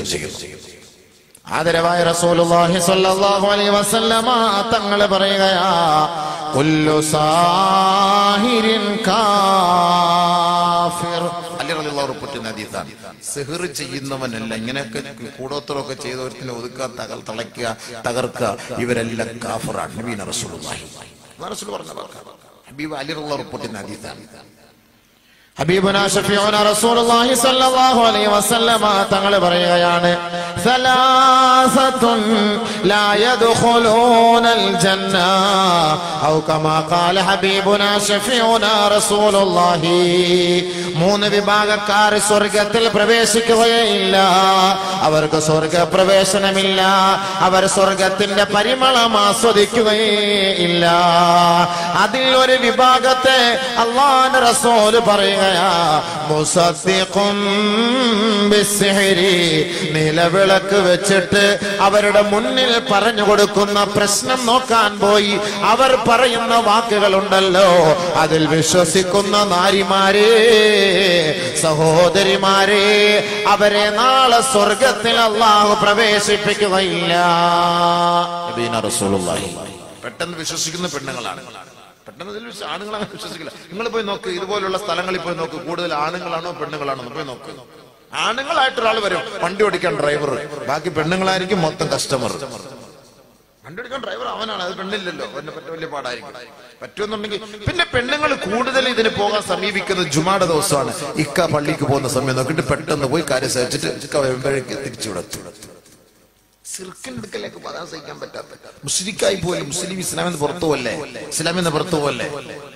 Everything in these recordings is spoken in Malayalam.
ചെയ്യുന്നു ആദരവായ റസൂലുള്ളാഹി സ്വല്ലല്ലാഹു അലൈഹി വസല്ലമ തങ്ങൾ പറയുകയാ കുല്ലു സാഹിരിൻ കാഫിർ അലി റളിയല്ലാഹു റിപ്പോർട്ട് ഹദീസാണ് സിഹർ ചെയ്യുന്നവനല്ല ഇങ്ങനെയൊക്കെ കൂടോത്രമൊക്കെ ചെയ്തവരത്തിന് ഒതുക്കുക തകർ തളയ്ക്കുക തകർക്കുക ഇവരെല്ലാം കാഫറാണ് നബീന റസൂലുള്ളാഹി റസൂൽ പറഞ്ഞ വാക്കാണ്. ഹബീബ് അലി റളിയല്ലാഹു റിപ്പോർട്ട് ഹദീസാണ് ഹബീബുന ഷഫീഉന റസൂലുള്ളാഹി സ്വല്ലല്ലാഹു അലൈഹി വസല്ലമ തങ്ങൾ പറയുകയാണ് സലാസത്തുൻ ലാ യദ്ഖുലൂനൽ ജന്ന ഔ കമാ ഖാല ഹബീബുന ഷഫീഉന റസൂലുള്ളാഹി മൂന്ന് വിഭാഗക്കാർ സ്വർഗത്തിൽ പ്രവേശിക്കുകയില്ല അവർക്ക് സ്വർഗ പ്രവേശനമില്ല അവർ സ്വർഗത്തിന്റെ പരിമളം ആസ്വദിക്കുകയേ ഇല്ല അതിൽ ഒരു വിഭാഗത്തെ അള്ളാഹ് റസൂല് പറയുകയാ മുസദ്ദിഖും ബിസ്സിഹ്രി നിലവിളക്ക് വെച്ചിട്ട് അവരുടെ മുന്നിൽ പറഞ്ഞു കൊടുക്കുന്ന പ്രശ്നം നോക്കാൻ പോയി അവർ പറയുന്ന വാക്കുകളുണ്ടല്ലോ അതിൽ വിശ്വസിക്കുന്ന നാരിമാരെ സഹോദരിമാരെ അവരെ നാളെ സ്വർഗത്തിൽ അള്ളാഹു പ്രവേശിപ്പിക്കുകയില്ല നബീന റസൂലുള്ളാഹി. പെട്ടെന്ന് വിശ്വസിക്കുന്ന പെണ്ണുങ്ങളാണ് പെട്ടെന്ന് ഇതിൽ വിശ്വ- ആണുങ്ങൾ അങ്ങനെ വിശ്വസിക്കില്ല നിങ്ങൾ പോയി നോക്ക് ഇതുപോലുള്ള സ്ഥലങ്ങളിൽ പോയി നോക്ക് കൂടുതൽ ആണുങ്ങളാണോ പെണ്ണുങ്ങളാണോ എന്ന് പോയി നോക്ക് ആണുങ്ങളായിട്ട് ഒരാൾ വരും വണ്ടി ഓടിക്കാൻ ഡ്രൈവർ ബാക്കി പെണ്ണുങ്ങളായിരിക്കും മൊത്തം കസ്റ്റമർ വണ്ടി ഓടിക്കാൻ ഡ്രൈവർ അവനാണ് അത് പെണ്ണില്ലല്ലോ അവനെ പറ്റ വലിയ പാടായിരിക്കും പറ്റുമെന്നുണ്ടെങ്കിൽ പിന്നെ പെണ്ണുങ്ങൾ കൂടുതൽ ഇതിന് പോകാൻ സമീപിക്കുന്നത് ജുമാടെ ദിവസമാണ് ഇക്ക പള്ളിക്ക് പോകുന്ന സമയം നോക്കിയിട്ട് പെട്ടെന്ന് പോയി കാര്യം സഹിച്ചിട്ട് ഇക്ക വരുമ്പോഴേക്ക് തിരിച്ചു വിടത്തു സിർക്കിന്റെ അടുക്കലേക്ക് പറയാൻ സഹിക്കാൻ പറ്റാത്ത മുസ്ലിക്കായി പോലും മുസ്ലിം ഇസ്ലാമിന്ന് പുറത്തു പോല്ലേ ഇസ്ലാമിന്ന് പുറത്തു പോല്ലേ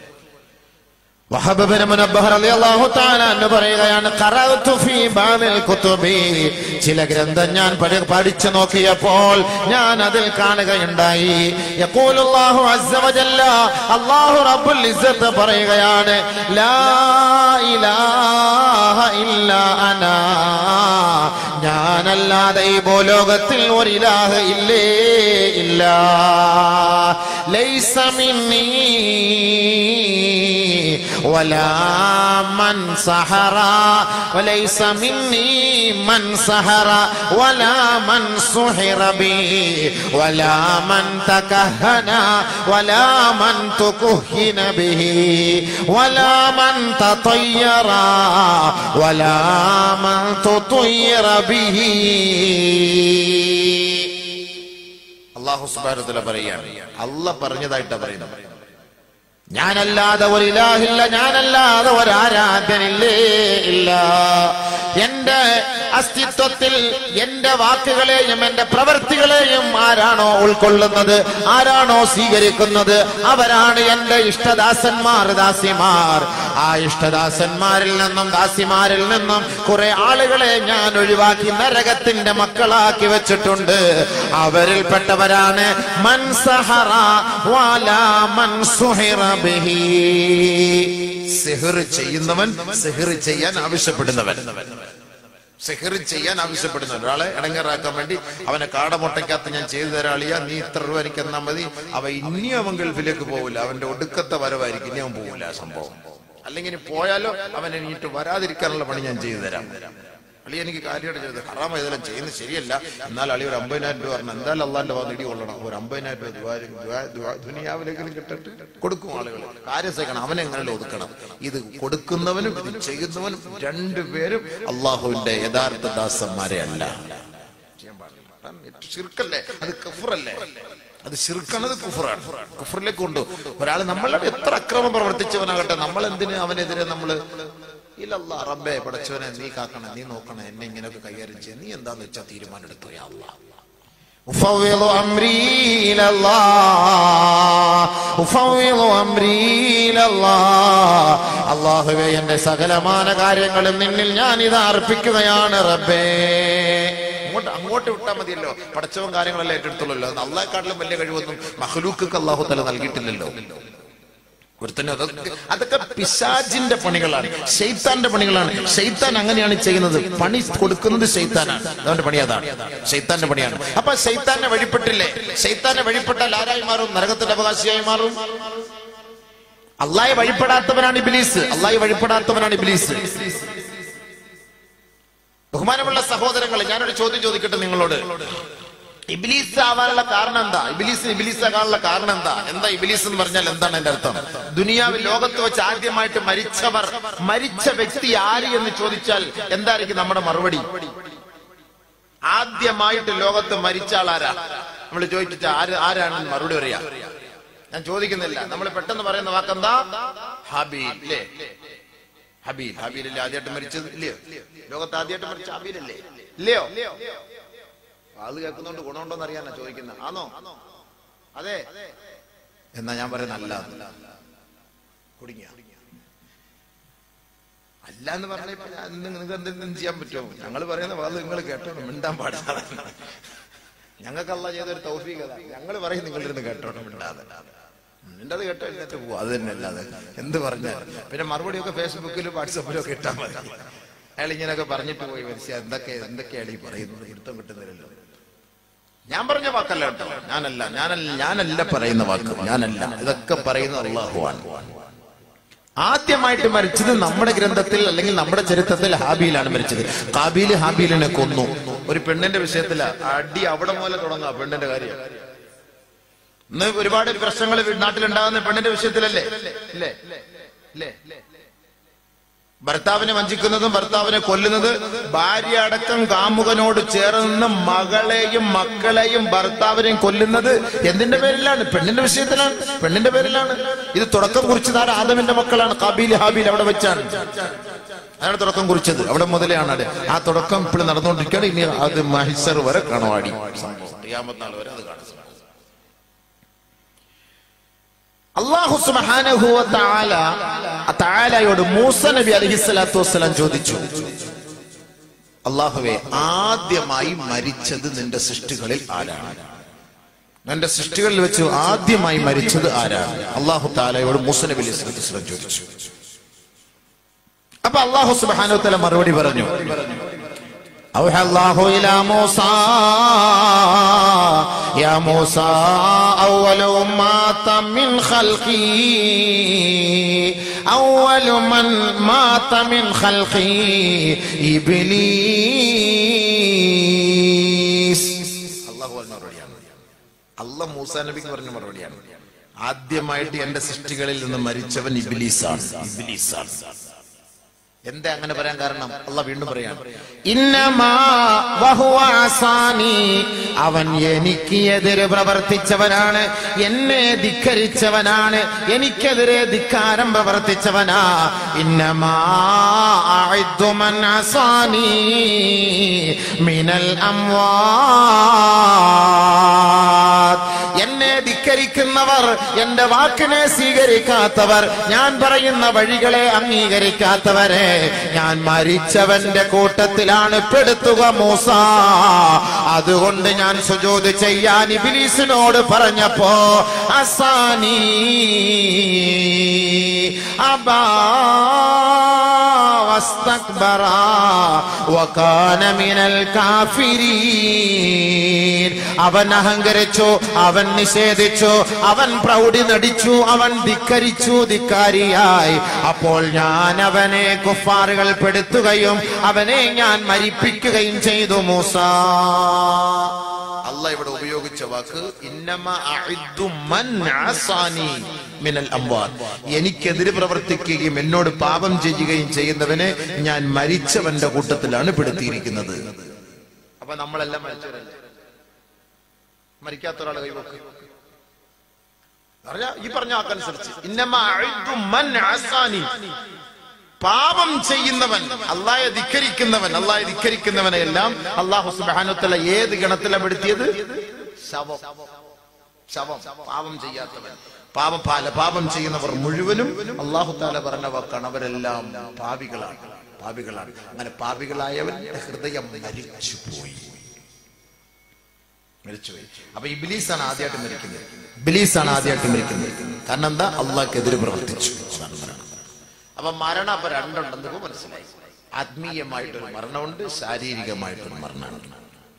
വഹബ് ബിൻ മുനബ്ബഹ് റളിയല്ലാഹു തആല എന്ന് പറയുകയാണ് ഖറഅതു ഫീ ബാദിൽ കുതുബി ചില ഗ്രന്ഥം ഞാൻ പഠി- പഠിച്ചു നോക്കിയപ്പോൾ ഞാൻ അതിൽ കാണുകയുണ്ടായി യഖൂലുല്ലാഹു അസ്സ വജല്ല അല്ലാഹു റബ്ബുൽ ഇസ്സത്ത് പറയുകയാണ് ലാ ഇലാഹ ഇല്ലാ അനാ ഞാനല്ലാതെ ഈ ഭൂലോകത്തിൽ ഒരു ഇലാഹ് ഇല്ലേ ഇല്ല ലൈസ മിന്നീ ولا من سحر وليس مني من سحر ولا من سحر بي ولا من تكهن ولا من تكهن به ولا من تطير ولا من تطير به അള്ളാഹു സുബാനത്തില പറയാണ് അല്ല പറഞ്ഞതായിട്ടാ പറയുന്നത് ഞാനല്ലാതെ ഒരു ഇലാഹില്ല ഞാനല്ലാതെ ഒരു ആരാധനില്ലേ ഇല്ല എന്റെ അസ്തിത്വത്തിൽ എന്റെ വാക്കുകളെയും എന്റെ പ്രവൃത്തികളെയും ആരാണോ ഉൾക്കൊള്ളുന്നത് ആരാണോ സ്വീകരിക്കുന്നത് അവരാണ് എന്റെ ഇഷ്ടദാസന്മാർ ദാസിമാർ ആ ഇഷ്ടദാസന്മാരിൽ നിന്നും ദാസിമാരിൽ നിന്നും കുറെ ആളുകളെ ഞാൻ ഒഴിവാക്കി നരകത്തിന്റെ മക്കളാക്കി വെച്ചിട്ടുണ്ട് അവരിൽപ്പെട്ടവരാണ് മൻസഹറ വാലാ മൻസുഹിറ ബിഹി സിഹർ ചെയ്യുന്നവൻ സിഹർ ചെയ്യാൻ ആവശ്യപ്പെടുന്നവൻ സിഹർ ചെയ്യാൻ ആവശ്യപ്പെടുന്ന ഒരാളെ ഇടങ്ങറാക്കാൻ വേണ്ടി അവനെ കാടമുട്ടയ്ക്കകത്ത് ഞാൻ ചെയ്തു തരാളിയ നീ ഇത്ര രൂപ എനിക്ക് തന്നാ മതി അവ ഇനി അവൻ ഗൾഫിലേക്ക് പോകില്ല അവന്റെ ഒടുക്കത്തെ വരവായിരിക്കും ഇനി അവൻ പോകില്ല ആ സംഭവം അല്ലെങ്കിൽ ഇനി പോയാലോ അവൻ എണീറ്റ് വരാതിരിക്കാനുള്ള പണി ഞാൻ ചെയ്തു തരാം അളി എനിക്ക് കാര്യമായിട്ട് ചെയ്തത് ഹറാമ ഇതെല്ലാം ചെയ്യുന്നത് ശരിയല്ല എന്നാൽ അളി ഒരു അമ്പതിനായിരം രൂപ പറഞ്ഞു എന്തായാലും അള്ളാന്റെ ഭാഗം ഇടി കൊള്ളണം ഒരു അമ്പതിനായിരം രൂപ ദുആ- ദുആ- ദുആ- ദുനിയാവിലെങ്കിലും കിട്ടിട്ട് കൊടുക്കും ആളുകൾ കാര്യം സഹിക്കണം അവനെ എങ്ങനെ ഒതുക്കണം ഇത് കൊടുക്കുന്നവനും ഇത് ചെയ്യുന്നവനും രണ്ടുപേരും അള്ളാഹുവിന്റെ യഥാർത്ഥ ദാസന്മാരെ അല്ല ചെയ്യാൻ പാടില്ല. കാരണം ഇത് ശിർക്കല്ലേ അത് കഫറല്ലേ അത് ശിർക്കണത് കുഫറാണ് കുഫറിലേക്ക് കൊണ്ടു ഒരാൾ നമ്മളെ എത്ര അക്രമം പ്രവർത്തിച്ചവനാകട്ടെ നമ്മൾ എന്തിന് അവനെതിരെ നമ്മള് ഇല്ലല്ല റബ്ബേ പടച്ചവനെ നീ കാക്കണേ നീ നോക്കണേ എന്നെ ഇങ്ങനെയൊക്കെ കൈകാര്യം ചെയ്യാൻ നീ എന്താന്ന് വെച്ചാൽ തീരുമാനം എടുത്തു യാ അല്ലാ أفوض أمري إلى الله أفوض أمري إلى الله അള്ളാഹുവെ എന്റെ സകലമാന കാര്യങ്ങളും നിന്നിൽ ഞാൻ ഇത് അർപ്പിക്കുകയാണ് റബ്ബേ അങ്ങോട്ട് അങ്ങോട്ട് വിട്ടാൽ മതിയല്ലോ പടച്ചവൻ കാര്യങ്ങളെല്ലാം ഏറ്റെടുത്തുള്ളല്ലോ അള്ളാഹെക്കാട്ടിലും വലിയ കഴിവൊന്നും മഹ്ലൂക്ക് അള്ളാഹു തല നൽകിയിട്ടില്ലല്ലോ ഒരുത്തന്നെ അതൊക്കെ അതൊക്കെ പിശാജിന്റെ പണികളാണ് ഷെയ്ത്താന്റെ പണികളാണ് ഷെയ്ത്താൻ അങ്ങനെയാണ് ചെയ്യുന്നത് പണി കൊടുക്കുന്നത് ഷെയ്ത്താനാണ് അവന്റെ പണി അതാണ് ഷെയ്ത്താന്റെ പണിയാണ് അപ്പൊ ഷെയ്ത്താനെ വഴിപ്പെട്ടില്ലേ ഷെയ്ത്താനെ വഴിപ്പെട്ടാൽ ആരായി മാറും നരകത്തിന്റെ അവകാശിയായി മാറും അള്ളാഹെ വഴിപ്പെടാത്തവനാണ് ഇബിലീസ് അള്ളാഹെ വഴിപ്പെടാത്തവനാണ് ഇബിലീസ് ബഹുമാനമുള്ള സഹോദരങ്ങളെ ഞാനൊരു ചോദ്യം ചോദിക്കട്ടെ നിങ്ങളോട് ഇബിലീസ് ആവാനുള്ള കാരണം എന്താ ഇബിലീസ് ഇബിലീസ് ആകാനുള്ള കാരണം എന്താ എന്താ ഇബിലീസ് എന്ന് പറഞ്ഞാൽ എന്താണ് എന്റെ അർത്ഥം ദുനിയാവിൽ ലോകത്ത് വെച്ച് ആദ്യമായിട്ട് മരിച്ചവർ മരിച്ച വ്യക്തി ആര് എന്ന് ചോദിച്ചാൽ എന്തായിരിക്കും നമ്മുടെ മറുപടി ആദ്യമായിട്ട് ലോകത്ത് മരിച്ച ആളാരാ നമ്മൾ ചോദിച്ചിട്ട് ആര് ആരാണെന്ന് മറുപടി പറയാ ഞാൻ ചോദിക്കുന്നില്ല നമ്മൾ പെട്ടെന്ന് പറയുന്ന വാക്കെന്താ ഹബീൽ അല്ലേ ഹബീൽ ഹബീലല്ലേ ആദ്യമായിട്ട് മരിച്ചത് ഇല്ലയോ ലോകത്ത് ആദ്യമായിട്ട് മരിച്ച ഹബീലല്ലേ ഇല്ലയോ അത് കേൾക്കുന്നോണ്ട് ഗുണമുണ്ടോന്ന് അറിയാനാ ചോദിക്കുന്നത് ആണോ അതെ എന്നാ ഞാൻ പറയുന്ന അല്ല കുടുങ്ങിയ അല്ല എന്ന് പറഞ്ഞ ഇപ്പൊ ഞാൻ നിങ്ങൾക്ക് എന്തെങ്കിലും ചെയ്യാൻ പറ്റുമോ ഞങ്ങൾ പറയുന്ന വാത് നിങ്ങൾ കേട്ടോണം മിണ്ടാൻ പാടില്ല ഞങ്ങൾക്ക് അല്ല ചെയ്തൊരു തൗഫീഖ് അതാ ഞങ്ങൾ പറയും നിങ്ങളുടെ ഇരുന്ന് കേട്ടോണം മിണ്ടാതെ നിന്റെ അത് കേട്ടോ എന്നിട്ട് പോവാ അത് തന്നെ അല്ലാതെ എന്ത് പറഞ്ഞാൽ പിന്നെ മറുപടിയൊക്കെ ഫേസ്ബുക്കിലും വാട്സപ്പിലും ഒക്കെ ഇട്ടാൽ മതി അയാൾ ഇങ്ങനെയൊക്കെ പറഞ്ഞിട്ട് പോയി മനസ്സിലാ എന്തൊക്കെ എന്തൊക്കെയാണ് ഈ പറയുന്നത് ഇരുത്തം കിട്ടുന്നില്ലല്ലോ ഞാൻ പറഞ്ഞ വാക്കല്ല കേട്ടോ ഞാനല്ല ഞാനല്ല ഞാനല്ല പറയുന്ന വാക്ക് ഞാനല്ല ഇതൊക്കെ പറയുന്ന അള്ളാഹുവാണ് ആദ്യമായിട്ട് മരിച്ചത് നമ്മുടെ ഗ്രന്ഥത്തിൽ അല്ലെങ്കിൽ നമ്മുടെ ചരിത്രത്തിൽ ഹാബിയിലാണ് മരിച്ചത് കാബീല് ഹാബീലിനെ കൊന്നു ഒരു പെണ്ണിന്റെ വിഷയത്തില അടി അവിടെ മൂലം തുടങ്ങുക പെണ്ണിന്റെ കാര്യം ഇന്ന് ഒരുപാട് പ്രശ്നങ്ങൾ നാട്ടിലുണ്ടാകുന്ന പെണ്ണിന്റെ വിഷയത്തിലല്ലേ ഇല്ലേ ഇല്ലേ ഭർത്താവിനെ വഞ്ചിക്കുന്നതും ഭർത്താവിനെ കൊല്ലുന്നത് ഭാര്യ അടക്കം കാമുകനോട് ചേർന്ന് മകളെയും മക്കളെയും ഭർത്താവിനെയും കൊല്ലുന്നത് എന്തിന്റെ പേരിലാണ് പെണ്ണിന്റെ വിഷയത്തിലാണ് പെണ്ണിന്റെ പേരിലാണ് ഇത് തുടക്കം കുറിച്ചത് ആദമിന്റെ മക്കളാണ് കാബീൽ ഹാബീൽ അവിടെ വെച്ചാണ് അതാണ് തുടക്കം കുറിച്ചത് അവിടെ മുതലെയാണ് അത് ആ തുടക്കം ഇപ്പോൾ നടന്നുകൊണ്ടിരിക്കുകയാണ് ഇനി അത് മഹിസർ വരെ കാണുവാടി നാൾ വരെ അത് കാണും അള്ളാഹു സുബ്ഹാനഹു വ തആല തആലയോട് മൂസ നബി അലൈഹിസ്സലാത്തു വസ്സലാം ചോദിച്ചു അള്ളാഹുവെ ആദ്യമായി മരിച്ചത് നിന്റെ സൃഷ്ടികളിൽ ആരാണ് നിന്റെ സൃഷ്ടികളിൽ വെച്ച് ആദ്യമായി മരിച്ചത് ആരാണ് അള്ളാഹു താലയോട് മൂസ നബി അലൈഹി സ്വലാത്തു വസ്സലാം ചോദിച്ചു അപ്പൊ അള്ളാഹു സുബ്ഹാനഹു തആല മറുപടി പറഞ്ഞു أوحى الله إلى موسى يا موسى أول مات من خلقي أول من مات من خلقي إبليس الله മറുപടിയാണ് അല്ല മൂസ നബിക്ക് പറഞ്ഞ മറുപടിയാണ് ആദ്യമായിട്ട് എന്റെ സൃഷ്ടികളിൽ നിന്ന് മരിച്ചവൻ ഇബിലീസാണ് ഇബിലീസാണ് എന്താ അങ്ങനെ പറയാൻ കാരണം അല്ല വീണ്ടും പറയാം ഇന്നമാ വഹുവ അസാനി. അവൻ എനിക്ക് എതിരെ പ്രവർത്തിച്ചവനാണ് എന്നെ ധിക്കരിച്ചവനാണ് എനിക്കെതിരെ ധിക്കാരം പ്രവർത്തിച്ചവനാ ഇന്നമാ അഅദ്ദു മൻ അസാനി മിനൽ അംവാത് എന്നെ ധിക്കരിക്കുന്നവർ എന്റെ വാക്കിനെ സ്വീകരിക്കാത്തവർ ഞാൻ പറയുന്ന വഴികളെ അംഗീകരിക്കാത്തവരെ ഞാൻ മരിച്ചവന്റെ കൂട്ടത്തിലാണ് പെടുത്തുക മൂസ അതുകൊണ്ട് ഞാൻ സുജോത് ചെയ്യാൻ ഇബിലീസിനോട് പറഞ്ഞപ്പോ അസാനി അബാ واستكبر وكان من الكافرين അവൻ അഹങ്കരിച്ചു അവൻ നിഷേധിച്ചു അവൻ പ്രൗഢി നടിച്ചു അവൻ ധിക്കരിച്ചു ധിക്കാരിയായി അപ്പോൾ ഞാൻ അവനെ കുഫാറുകൾ പെടുത്തുകയും അവനെ ഞാൻ മരിപ്പിക്കുകയും ചെയ്തു മൂസ അല്ല ഇവിടെ ഉപയോഗിച്ച വാക്ക് ഇന്നമ അഇദ്ദു മൻ അസാനി മിനൽ അംവാത് എനിക്കെതിരെ പ്രവർത്തിക്കുകയും എന്നോട് പാപം ചെയ്യുകയും ചെയ്യുന്നവനെ ഞാൻ മരിച്ചവന്റെ കൂട്ടത്തിലാണ് പെടുത്തിയിരിക്കുന്നത് അപ്പൊ നമ്മളെല്ലാം മരിച്ചവരല്ലേ മരിക്കാത്ത ഒരാളെ കൈവക്ക് അറിയാ ഈ പറഞ്ഞ വാക്കനുസരിച്ച് ഇന്നമ അഇദ്ദു മൻ അസാനി പാപം ചെയ്യുന്നവൻ അള്ളാഹെ ധിക്കരിക്കുന്നവൻ അള്ളാഹെ ധിക്കരിക്കുന്നവനെ എല്ലാം അള്ളാഹു സുബാനുത്തല ഏത് ഗണത്തിലാണ് പെടുത്തിയത് ശവം ശവം പാപം ചെയ്യാത്തവൻ പാപം പാല പാപം ചെയ്യുന്നവർ മുഴുവനും അള്ളാഹു താല പറഞ്ഞ വാക്കാണ് അവരെല്ലാം പാപികളാണ് പാപികളാണ് അങ്ങനെ പാപികളായവന്റെ ഹൃദയം മരിച്ചുപോയി മരിച്ചുപോയി അപ്പൊ ഇബിലീസാണ് ആദ്യമായിട്ട് മരിക്കുന്നത് ഇബിലീസാണ് ആദ്യമായിട്ട് മരിക്കുന്നത് കാരണം എന്താ അള്ളാഹ്ക്കെതിരെ പ്രവർത്തിച്ചു അതാണ് പറയുന്നത് അപ്പൊ മരണം അപ്പൊ രണ്ടുണ്ടെന്ന് ഇപ്പൊ മനസ്സിലായി ആത്മീയമായിട്ടൊരു മരണമുണ്ട് ശാരീരികമായിട്ടൊരു മരണമുണ്ട്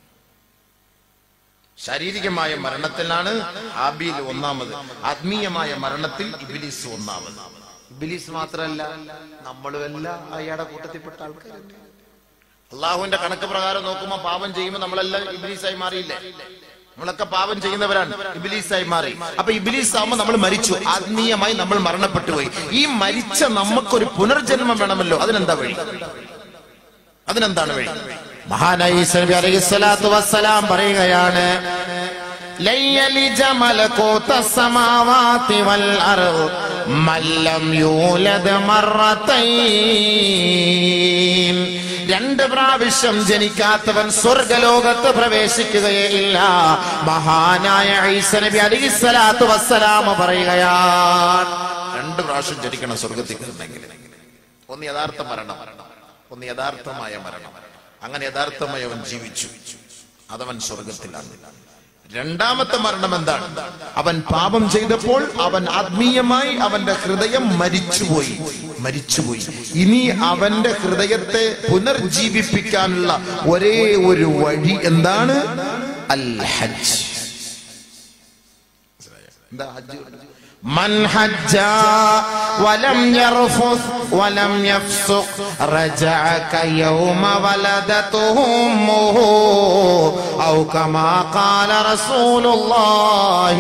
ശാരീരികമായ മരണത്തിലാണ് ആബിയിൽ ഒന്നാമത് ആത്മീയമായ മരണത്തിൽ ഇബിലീസ് ഒന്നാമത് ഇബിലീസ് മാത്രമല്ല നമ്മളും എല്ലാം അയാളുടെ കൂട്ടത്തിൽപ്പെട്ട ആൾക്കാരുണ്ട് അള്ളാഹുവിന്റെ കണക്ക് പ്രകാരം നോക്കുമ്പോൾ പാപം ചെയ്യുമ്പോൾ നമ്മളെല്ലാം ഇബിലീസായി മാറിയില്ലേ നമ്മളൊക്കെ പാപം ചെയ്യുന്നവരാണ് ഇബിലീസായി മാറി അപ്പൊ ഇബിലീസ് ആവുമ്പോൾ നമ്മൾ മരിച്ചു ആത്മീയമായി നമ്മൾ മരണപ്പെട്ടു പോയി ഈ മരിച്ച നമുക്കൊരു പുനർജന്മം വേണമല്ലോ അതിനെന്താ വഴി അതിനെന്താണ് വഴി മഹാനായി ഈസാ നബി അലൈഹി സ്വലാത്തു വസ്സലാം പറയുകയാണ് ലൻ യലിജ മലകൂത സമാവാതി വൽ അർദ് മൻ ലം യൂലദ് മറത്തൈൻ രണ്ട് പ്രാവശ്യം ജനിക്കാത്തവൻ സ്വർഗലോകത്ത് പ്രവേശിക്കുകയേ ഇല്ല മഹാനായ ഈസ നബി അലൈഹി സ്വലാത്തു വസ്സലാം പറയുകയാണ് രണ്ട് പ്രാവശ്യം ജനിക്കണം സ്വർഗത്തിൽ കയറണമെങ്കിൽ ഒന്ന് യഥാർത്ഥ മരണം ഒന്ന് യഥാർത്ഥമായ മരണം അങ്ങനെ യഥാർത്ഥമായി അവൻ ജീവിച്ചു അതവൻ സ്വർഗത്തിലാണ് രണ്ടാമത്തെ മരണം എന്താണ് അവൻ പാപം ചെയ്തപ്പോൾ അവൻ ആത്മീയമായി അവന്റെ ഹൃദയം മരിച്ചുപോയി മരിച്ചുപോയി ഇനി അവന്റെ ഹൃദയത്തെ പുനർജീവിപ്പിക്കാനുള്ള ഒരേ ഒരു വഴി എന്താണ് അൽ ഹജ്ജ് എന്താ ഹജ്ജ് من حج ولم يرفث ولم يفسق رجع كيوم ولدته امه او كما قال رسول الله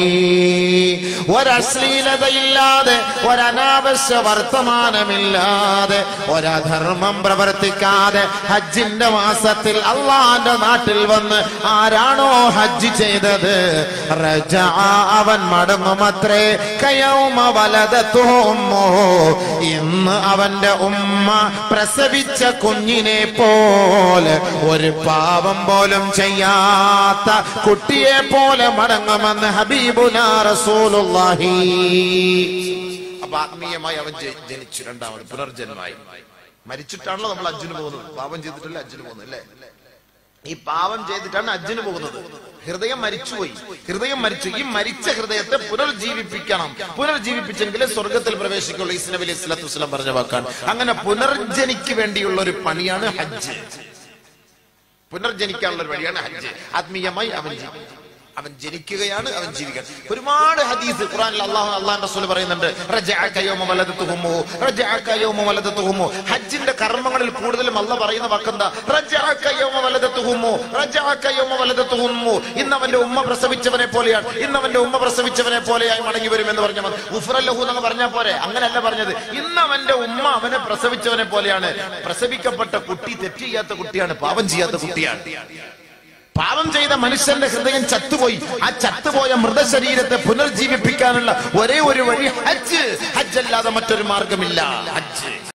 ഒരശ്ലീലതയില്ലാതെ ഒരനാവശ്യ വർത്തമാനമില്ലാതെ ഒരധർമ്മം പ്രവർത്തിക്കാതെ ഹജ്ജിന്റെ മാസത്തിൽ അള്ളാന്റെ നാട്ടിൽ വന്ന് ആരാണോ ഹജ്ജ് ചെയ്തത് റജ അവൻ മടങ്ങുമത്രേ കയൗമ വലതത്തോമോ ഇന്ന് അവന്റെ ഉമ്മ പ്രസവിച്ച കുഞ്ഞിനെ പോലെ ഒരു പാപം പോലും ചെയ്യാത്ത കുട്ടിയെ പോലെ മടങ്ങുമെന്ന് ഹബീബുന റസൂലുള്ളാഹി അപ്പൊ ആത്മീയമായി അവൻ ജ- ജനിച്ചു രണ്ടാമത് പുനർജന്മമായി മരിച്ചിട്ടാണല്ലോ നമ്മൾ അജ്ജിന് പോകുന്നത് പാപം ചെയ്തിട്ടല്ലേ അജ്ജിന് പോകുന്നത് അല്ലേ ഈ പാപം ചെയ്തിട്ടാണ് അജ്ജിന് പോകുന്നത് ഹൃദയം മരിച്ചുപോയി ഹൃദയം മരിച്ചു ഈ മരിച്ച ഹൃദയത്തെ പുനർജീവിപ്പിക്കണം പുനർജീവിപ്പിച്ചെങ്കിലേ സ്വർഗത്തിൽ പ്രവേശിക്കുള്ളൂ ഈസ് നബി അലൈഹി സ്വലാത്തു വസ്സലാം പറഞ്ഞ വാക്കാണ് അങ്ങനെ പുനർജനിക്ക് വേണ്ടിയുള്ള ഒരു പണിയാണ് ഹജ്ജ് പുനർജനിക്കാനുള്ള ഒരു വഴിയാണ് ഹജ്ജ് ആത്മീയമായി അവൻ ജീവിക്കും അവൻ ജനിക്കുകയാണ് അവൻ ജീവിക്കാൻ ഒരുപാട് ഹദീസ് ഖുറാനിൽ അള്ളാഹു അള്ളാഹു റസൂൽ പറയുന്നുണ്ട് റജഅക യൗമ വലദതുഹുമു റജഅക യൗമ വലദതുഹുമു ഹജ്ജിന്റെ കർമ്മങ്ങളിൽ കൂടുതലും അല്ല പറയുന്ന വാക്കെന്താ റജഅക യൗമ വലദതുഹുമു റജഅക യൗമ വലദതുഹുമു ഇന്ന് അവന്റെ ഉമ്മ പ്രസവിച്ചവനെ പോലെയാണ് ഇന്ന് അവന്റെ ഉമ്മ പ്രസവിച്ചവനെ പോലെയായി മടങ്ങി വരും എന്ന് പറഞ്ഞ ഉഫ്രല്ലഹു എന്നൊക്കെ പറഞ്ഞാൽ പോരെ അങ്ങനല്ല പറഞ്ഞത് ഇന്ന് അവന്റെ ഉമ്മ അവനെ പ്രസവിച്ചവനെ പോലെയാണ് പ്രസവിക്കപ്പെട്ട കുട്ടി തെറ്റ് ചെയ്യാത്ത കുട്ടിയാണ് പാപം ചെയ്യാത്ത കുട്ടിയാണ് പാപം ചെയ്ത മനുഷ്യന്റെ ഹൃദയം ചത്തുപോയി ആ ചത്തുപോയ മൃതശരീരത്തെ പുനർജീവിപ്പിക്കാനുള്ള ഒരേ ഒരു വഴി ഹജ്ജ് ഹജ്ജ് അല്ലാതെ മറ്റൊരു മാർഗമില്ല ഹജ്ജ്